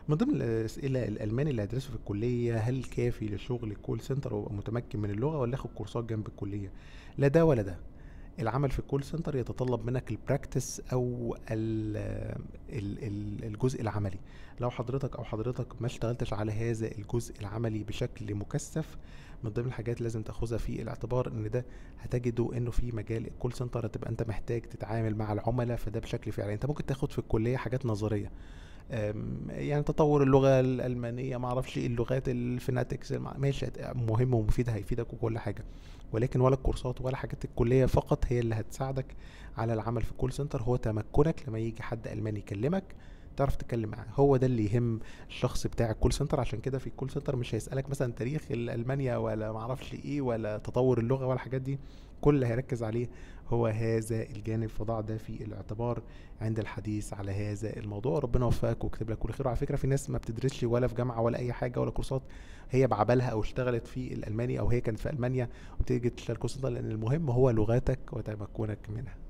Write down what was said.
من ضمن الأسئلة الألماني اللي هدرسه في الكلية هل كافي لشغل الكول سنتر وابقى متمكن من اللغة ولا اخد كورسات جنب الكلية لا ده ولا ده العمل في الكول سنتر يتطلب منك البراكتس او ال ال ال الجزء العملي لو حضرتك او حضرتك ما اشتغلتش على هذا الجزء العملي بشكل مكثف من ضمن الحاجات لازم تاخذها في الاعتبار ان ده هتجده انه في مجال الكول سنتر هتبقى انت محتاج تتعامل مع العملاء فده بشكل فعلي انت ممكن تاخد في الكليه حاجات نظريه أم، يعني تطور اللغه الالمانيه ما اعرفش ايه اللغات الفيناتكس المع- ماشي هت- مهم ومفيد هيفيدك وكل حاجه ولكن ولا الكورسات ولا حاجات الكليه فقط هي اللي هتساعدك على العمل في الكول سنتر هو تمكنك لما يجي حد الماني يكلمك تعرف تتكلم معاه هو ده اللي يهم الشخص بتاع الكول سنتر عشان كده في الكول سنتر مش هيسالك مثلا تاريخ المانيا ولا ما اعرفش ايه ولا تطور اللغه ولا الحاجات دي كل اللي هيركز عليه هو هذا الجانب فضع ده في الاعتبار عند الحديث على هذا الموضوع ربنا يوفقك ويكتب لك كل خير وعلى فكره في ناس ما بتدرسش ولا في جامعه ولا اي حاجه ولا كورسات هي بعبالها او اشتغلت في الالماني او هي كانت في المانيا وبتيجي تشتغل كول سنتر لان المهم هو لغتك وتمكنك منها